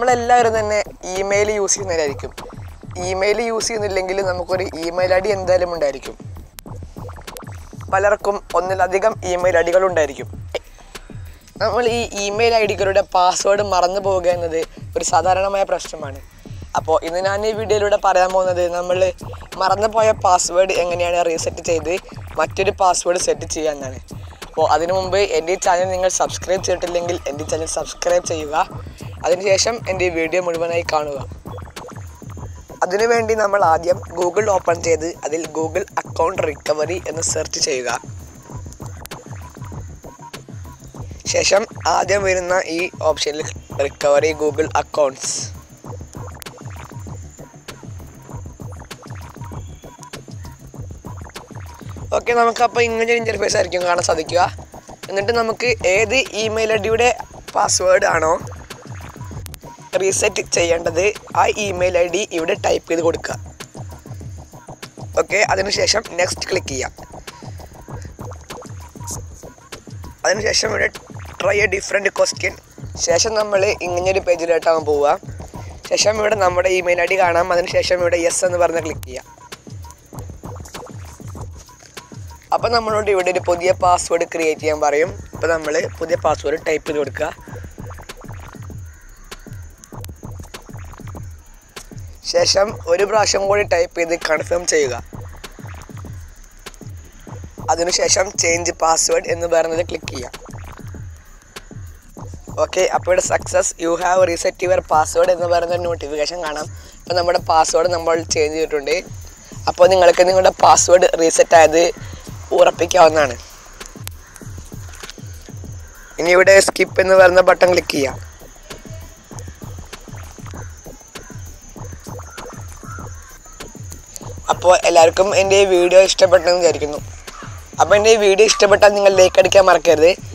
നമ്മളെല്ലാവരും തന്നെ email use ചെയ്യുന്നവരായിരിക്കും ഇമെയിൽ യൂസ് ചെയ്യുന്നില്ലെങ്കിൽ നമുക്കൊരു ഇമെയിൽ ഐ ഡി എന്തായാലും ഉണ്ടായിരിക്കും പലർക്കും ഒന്നിലധികം ഇമെയിൽ ഐ ഡികൾ ഉണ്ടായിരിക്കും നമ്മൾ ഈ ഇമെയിൽ ഐ ഡികളുടെ പാസ്വേഡ് മറന്നു പോവുക എന്നത് ഒരു സാധാരണമായ പ്രശ്നമാണ് അപ്പോൾ ഇന്ന് ഞാൻ ഈ വീഡിയോയിലൂടെ പറയാൻ പോകുന്നത് നമ്മൾ മറന്നുപോയ പാസ്വേഡ് എങ്ങനെയാണ് റീസെറ്റ് ചെയ്ത് മറ്റൊരു പാസ്വേഡ് സെറ്റ് ചെയ്യുക എന്നാണ് അപ്പോൾ അതിനു മുമ്പ് എൻ്റെ ഈ ചാനൽ നിങ്ങൾ സബ്സ്ക്രൈബ് ചെയ്തിട്ടില്ലെങ്കിൽ എൻ്റെ ചാനൽ സബ്സ്ക്രൈബ് ചെയ്യുക അതിനുശേഷം എൻ്റെ ഈ വീഡിയോ മുഴുവനായി കാണുക അതിനുവേണ്ടി നമ്മൾ ആദ്യം ഗൂഗിൾ ഓപ്പൺ ചെയ്ത് അതിൽ ഗൂഗിൾ അക്കൗണ്ട് റിക്കവറി എന്ന് സെർച്ച് ചെയ്യുക ശേഷം ആദ്യം വരുന്ന ഈ ഓപ്ഷനിൽ റിക്കവറി ഗൂഗിൾ അക്കൗണ്ട്സ് ഓക്കെ നമുക്കപ്പോൾ ഇങ്ങനെ ഒരു ഇൻ്റർഫേസ് ആയിരിക്കും കാണാൻ സാധിക്കുക എന്നിട്ട് നമുക്ക് ഏത് ഇമെയിൽ ഐ ഡിയുടെ പാസ്വേഡ് ആണോ റീസെറ്റ് ചെയ്യേണ്ടത് ആ ഇമെയിൽ ഐ ഡി ഇവിടെ ടൈപ്പ് ചെയ്ത് കൊടുക്കുക ഓക്കെ അതിനുശേഷം നെക്സ്റ്റ് ക്ലിക്ക് ചെയ്യാം അതിനുശേഷം ഇവിടെ ട്രൈ എ ഡിഫറെൻറ്റ് ക്വസ്റ്റ്യൻ ശേഷം നമ്മൾ ഇങ്ങനൊരു പേജിലോട്ടാകും പോവുക ശേഷം ഇവിടെ നമ്മുടെ ഇമെയിൽ ഐ ഡി കാണാം അതിനുശേഷം ഇവിടെ യെസ് എന്ന് പറഞ്ഞ് ക്ലിക്ക് ചെയ്യാം അപ്പോൾ നമ്മളോട് ഇവിടെ ഒരു പുതിയ പാസ്വേഡ് ക്രിയേറ്റ് ചെയ്യാൻ പറയും അപ്പോൾ നമ്മൾ പുതിയ പാസ്വേഡ് ടൈപ്പ് ചെയ്ത് കൊടുക്കുക ശേഷം ഒരു പ്രാവശ്യം കൂടി ടൈപ്പ് ചെയ്ത് കൺഫേം ചെയ്യുക അതിനുശേഷം ചേഞ്ച് പാസ്വേഡ് എന്ന് പറയുന്നത് ക്ലിക്ക് ചെയ്യാം ഓക്കെ അപ്പോൾ ഇവിടെ success you have reset your password എന്ന് പറയുന്ന നോട്ടിഫിക്കേഷൻ കാണാം അപ്പോൾ നമ്മുടെ പാസ്വേഡ് നമ്മൾ ചേഞ്ച് ചെയ്തിട്ടുണ്ട് അപ്പോൾ നിങ്ങൾക്ക് നിങ്ങളുടെ പാസ്വേഡ് റീസെറ്റ് ആയത് ഉറപ്പിക്കാവുന്നതാണ് ഇനി ഇവിടെ സ്കിപ്പ് എന്ന് പറയുന്ന ബട്ടൺ ക്ലിക്ക് ചെയ്യാം അപ്പോൾ എല്ലാവർക്കും എൻ്റെ ഈ വീഡിയോ ഇഷ്ടപ്പെട്ടെന്ന് വിചാരിക്കുന്നു അപ്പോൾ എൻ്റെ ഈ വീഡിയോ ഇഷ്ടപ്പെട്ടാൽ നിങ്ങൾ ലൈക്ക് അടിക്കാൻ മറക്കരുത്